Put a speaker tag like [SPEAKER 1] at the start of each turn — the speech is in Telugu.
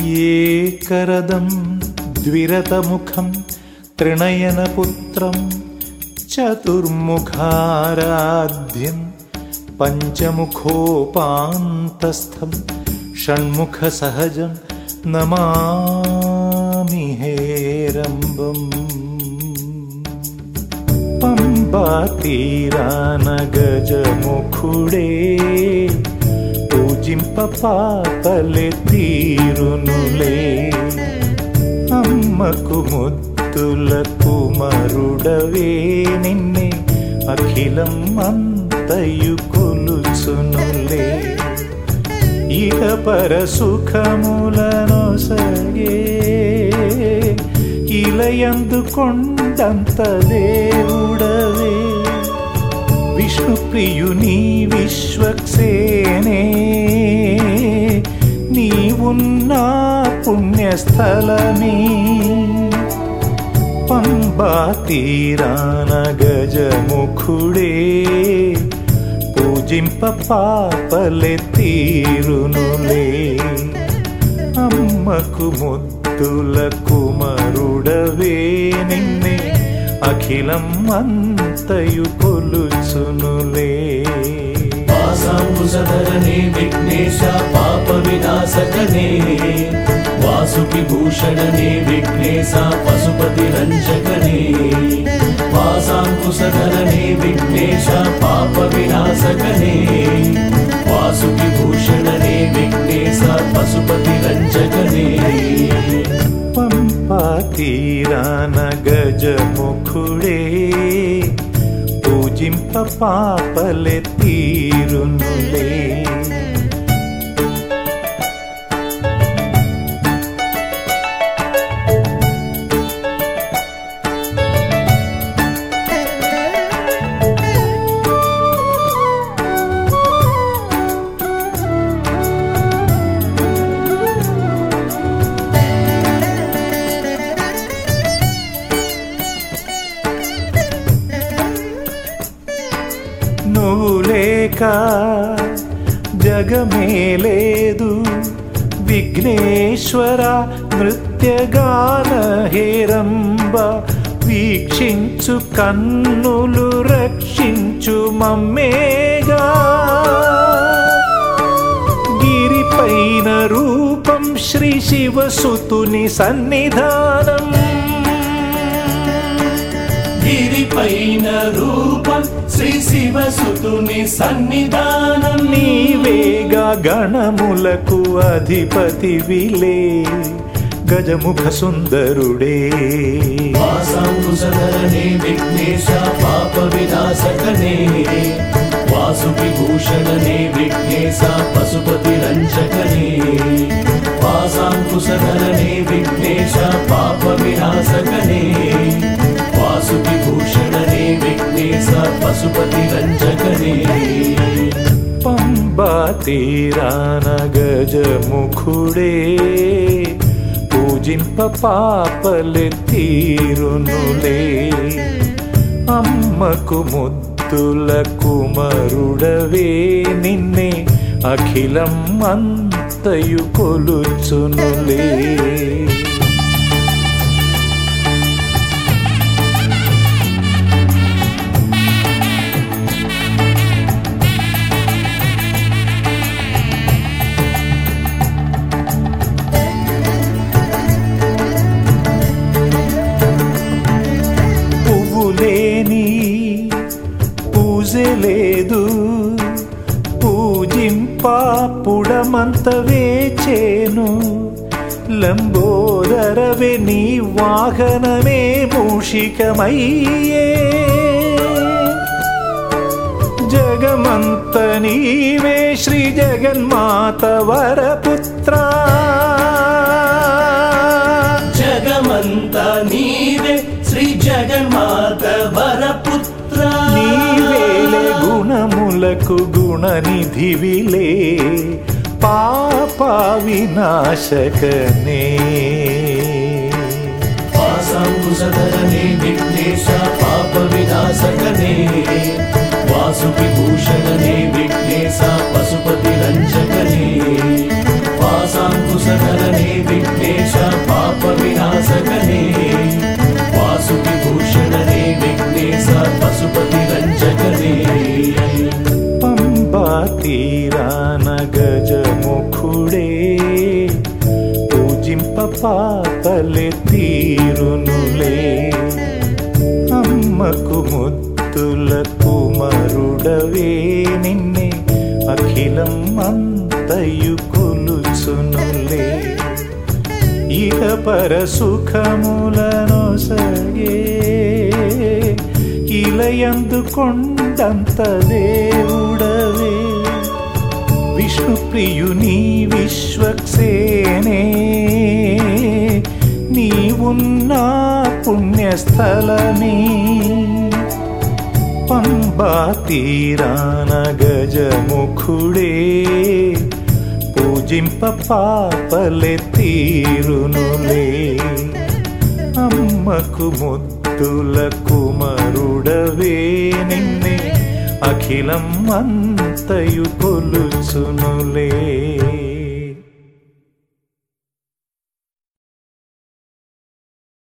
[SPEAKER 1] ఏకరదం ద్విరతముఖం త్రినయనపుత్రం చతుర్ముఖారాధ్యం పంచముఖోపాంతస్థం షణ్ముఖసహజం నమామి హేరంబం పంబా తీరాన గజముఖుడే పూజింప పాపలే తీరునులే అమ్మకు ముద్దుల కుమరుడవే నిన్నే అఖిలం అంతయు కొలుచునులే ఇక పర సుఖములను సగే ఇలయందు కొండంత దేవుడవే విష్ణు ప్రియుని విశ్వక్సేనే నీవున్న పుణ్యస్థలమే పంబా తీరాన గజముఖుడే పూజింప పాపలే తీరునులే అమ్మకు ముద్దుల కుమరుడవే నిన్నే అఖిలం అంతయు కొలుచునులే
[SPEAKER 2] వాసాంకుశధరనే విఘ్నేశ పాప వినాశకనే వాసుకి భూషణనే విఘ్నేశ పశుపతి రంజకనే వాసాంకుశధరనే విఘ్నేశ పాప వినాశకనే వాసుకి భూషణనే విఘ్నేశ పశుపతి రంజకనే
[SPEAKER 1] పంపా తీరాన గజముఖుడే పూజింప పాపలే తీరునులే నువ్వు లేక జగమే లేదు విఘ్నేశ్వర నృత్యగాన హేరంబ వీక్షించు కన్నులు రక్షించు మమ్మేగా గిరిపైన రూపం శ్రీ శివసుతుని సన్నిధానం
[SPEAKER 2] గిరిపైన రూపం శ్రీ శివసుతుని సన్నిధానం
[SPEAKER 1] నీవేగా గణములకు అధిపతి విలే గజముఖ సుందరుడే
[SPEAKER 2] వాసాంకుశధరనే విఘ్నేశ పాప వినాశకనే వాసుకి భూషణనే విఘ్నేశ పశుపతి రంజకనే వాసాంకుశధరనే విఘ్నేశ పాప వినాశకనే వాసుకి భూషణనే విఘ్నేశ పశుపతి రంజకనే
[SPEAKER 1] పంబా తీరాన గజముఖుడే పూజింప పాపలె తీరునులే అమ్మకు ముద్దుల కుమరుడవే నిన్నే అఖిలం అంతయు కొలుచునులే పువ్వు లేని పూజ లేదు పూజింప పుడమంత వేచేను లంబోదరవే నీ వాహనమే మూషికమయ్యే జగమంత నీవే శ్రీ జగన్మాత వరపుత్ర
[SPEAKER 2] జగమంతా నీవే శ్రీ జగన్మాత వరపుత్ర
[SPEAKER 1] నీవేలే గుణములకు గుణనిధివిలే పాప వినాశకనే
[SPEAKER 2] వాసాంకుశధరనే విఘ్నేశ పాప వినాశకనే వాసుకి భూషణనే విఘ్నేశ పశుపతి రంజకనే పాశాంకుశధరనే విఘ్నేశ పాప వినాశకనే వాసువిభూషణనే విఘ్నేశ పశుపతి రంజకనే
[SPEAKER 1] పంబా తీరాన గజముఖుడే పూజింప పాపలే తీరునులే అమ్మకు ముద్దుల కుమరుడవే నిన్నే అఖిలం అంతయు కొలుచునులే ఇహ పర సుఖములను సగే ఇలయందు కొండంత దేవుడవే విష్ణు ప్రియుని విశ్వక్సేనే నీవున్నా పుణ్యస్థలమే పంబా తీరాన గజముఖుడే పూజింప పాపలే తీరునులే అమ్మకు ముద్దుల కుమరుడవే నిన్నే అఖిలం అంతయు కొలుచునులే